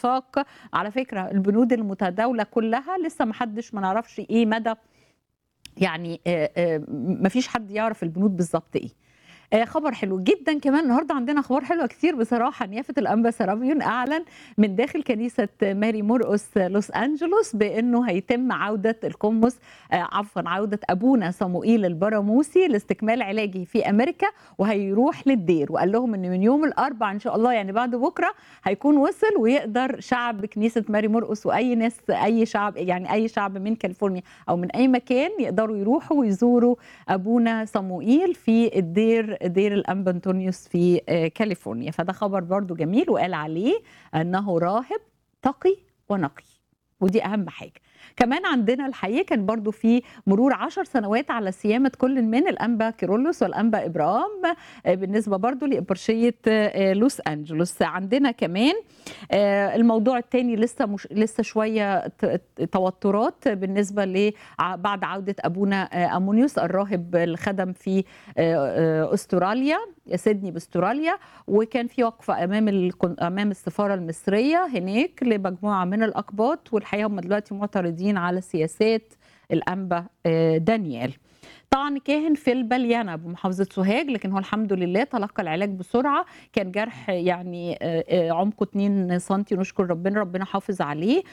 اتفاق على فكره البنود المتداوله كلها لسه ما حدش ما نعرفش ايه مدى يعني ما فيش حد يعرف البنود بالظبط ايه آه، خبر حلو جدا كمان النهارده عندنا اخبار حلوه كتير بصراحه نيافه الانبا سرابيون اعلن من داخل كنيسه ماري مرقس لوس انجلوس بانه هيتم عوده القمص آه، عفوا عوده ابونا صموئيل البراموسي لاستكمال علاجه في امريكا وهيروح للدير وقال لهم ان من يوم الاربعاء ان شاء الله يعني بعد بكره هيكون وصل ويقدر شعب كنيسه ماري مرقس واي ناس اي شعب يعني اي شعب من كاليفورنيا او من اي مكان يقدروا يروحوا ويزوروا ابونا صموئيل في الدير دير الانبا انطونيوس في آه، كاليفورنيا فده خبر برضو جميل وقال عليه انه راهب تقي ونقي ودي اهم حاجه كمان عندنا الحقيقه كان برضو في مرور عشر سنوات على صيامه كل من الانبا كيرولوس والانبا ابرام آه، بالنسبه برضو لابرشيه آه، لوس انجلوس عندنا كمان آه، الموضوع الثاني لسه مش لسه شويه ت- توترات بالنسبه ل ع- بعد عوده ابونا آه، امونيوس الراهب الخدم في آه، آه، استراليا سيدني باستراليا وكان في وقفه امام الكون- امام السفاره المصريه هناك لمجموعه من الاقباط والحقيقه هم دلوقتي معترضين على سياسات الانبا آه، دانيال طعن كاهن في البليانة بمحافظة سوهاج لكن هو الحمد لله تلقى العلاج بسرعة كان جرح يعني آه، آه، عمقه 2 سنتي نشكر ربنا ربنا حافظ عليه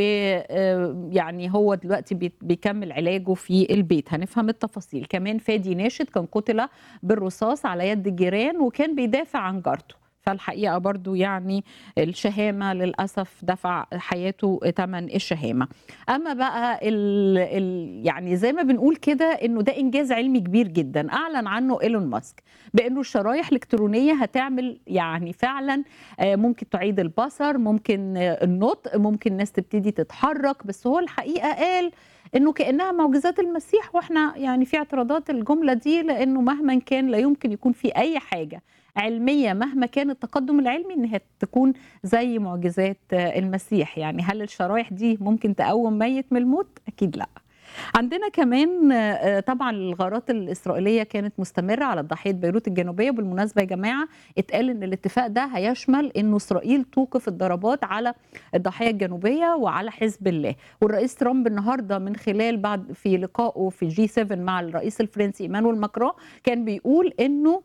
ويعني هو دلوقتي بي- بيكمل علاجه في البيت هنفهم التفاصيل كمان فادي ناشد كان قتل بالرصاص على يد الجيران وكان بيدافع عن جارته فالحقيقة برضو يعني الشهامة للأسف دفع حياته ثمن الشهامة أما بقى ال ال يعني زي ما بنقول كده إنه ده إنجاز علمي كبير جدا أعلن عنه إيلون ماسك بإنه الشرايح الإلكترونية هتعمل يعني فعلا آه، ممكن تعيد البصر ممكن آه، النطق ممكن الناس تبتدي تتحرك بس هو الحقيقة قال انه كانها معجزات المسيح واحنا يعني في اعتراضات الجمله دي لانه مهما كان لا يمكن يكون في اي حاجه علميه مهما كان التقدم العلمي انها تكون زي معجزات آه، المسيح يعني هل الشرايح دي ممكن تقوم ميت من الموت اكيد لا عندنا كمان آه، طبعا الغارات الاسرائيليه كانت مستمره على ضاحيه بيروت الجنوبيه بالمناسبه يا جماعه اتقال ان الاتفاق ده هيشمل انه اسرائيل توقف الضربات على الضاحيه الجنوبيه وعلى حزب الله والرئيس ترامب النهارده من خلال بعد في لقائه في جي 7 مع الرئيس الفرنسي ايمانويل ماكرون كان بيقول انه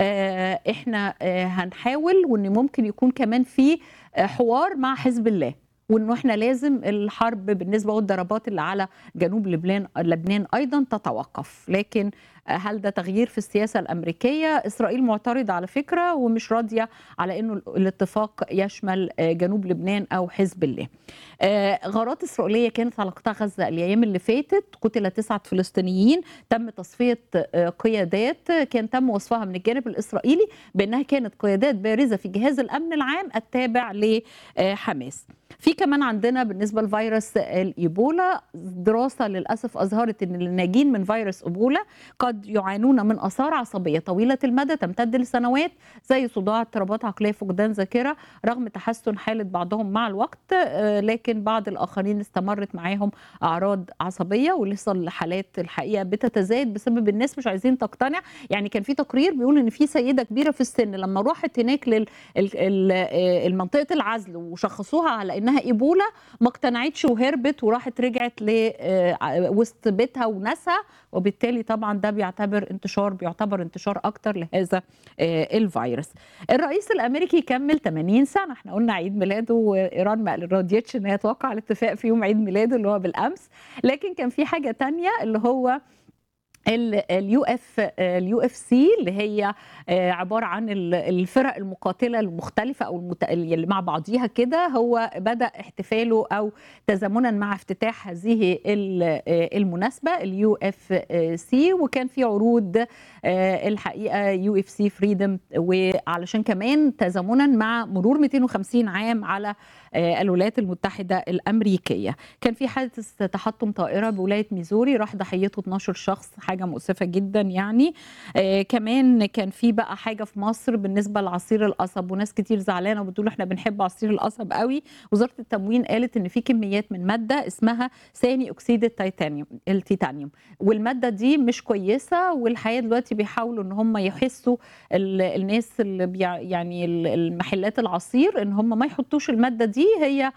آه، احنا آه، هنحاول وان ممكن يكون كمان في آه، حوار مع حزب الله وانه احنا لازم الحرب بالنسبه والضربات اللي على جنوب لبنان لبنان ايضا تتوقف لكن آه، هل ده تغيير في السياسه الامريكيه اسرائيل معترضه على فكره ومش راضيه على انه الاتفاق يشمل آه، جنوب لبنان او حزب الله آه، غارات اسرائيليه كانت على قطاع غزه الايام اللي فاتت قتل تسعه فلسطينيين تم تصفيه آه، قيادات كان تم وصفها من الجانب الاسرائيلي بانها كانت قيادات بارزه في جهاز الامن العام التابع لحماس في كمان عندنا بالنسبه لفيروس الايبولا دراسه للاسف اظهرت ان الناجين من فيروس ايبولا قد يعانون من اثار عصبيه طويله المدى تمتد لسنوات زي صداع اضطرابات عقليه فقدان ذاكره رغم تحسن حاله بعضهم مع الوقت آه، لكن بعض الاخرين استمرت معاهم اعراض عصبيه ولسه الحالات الحقيقه بتتزايد بسبب الناس مش عايزين تقتنع يعني كان في تقرير بيقول ان في سيده كبيره في السن لما راحت هناك لل ال- ال- آه، المنطقه العزل وشخصوها على انها ايبولا ما اقتنعتش وهربت وراحت رجعت ل آه، وسط بيتها وناسها وبالتالي طبعا ده بيعتبر انتشار بيعتبر انتشار اكتر لهذا آه، الفيروس الرئيس الامريكي كمل 80 سنه احنا قلنا عيد ميلاده وايران ما رضيتش ان هي توقع الاتفاق في يوم عيد ميلاده اللي هو بالامس لكن كان في حاجه تانية اللي هو اليو اف اليو اف سي اللي هي آه، عباره عن ال- الفرق المقاتله المختلفه او المت... اللي مع بعضيها كده هو بدا احتفاله او تزامنا مع افتتاح هذه ال- آه، المناسبه اليو اف سي وكان في عروض آه، الحقيقه يو اف سي فريدم وعلشان كمان تزامنا مع مرور 250 عام على آه، الولايات المتحده الامريكيه كان في حادث تحطم طائره بولايه ميزوري راح ضحيته 12 شخص حاجه مؤسفه جدا يعني آه كمان كان في بقى حاجه في مصر بالنسبه لعصير القصب وناس كتير زعلانه وبتقول احنا بنحب عصير القصب قوي وزاره التموين قالت ان في كميات من ماده اسمها ثاني اكسيد التيتانيوم التيتانيوم والماده دي مش كويسه والحقيقه دلوقتي بيحاولوا ان هم يحسوا الناس اللي بيع يعني المحلات العصير ان هم ما يحطوش الماده دي هي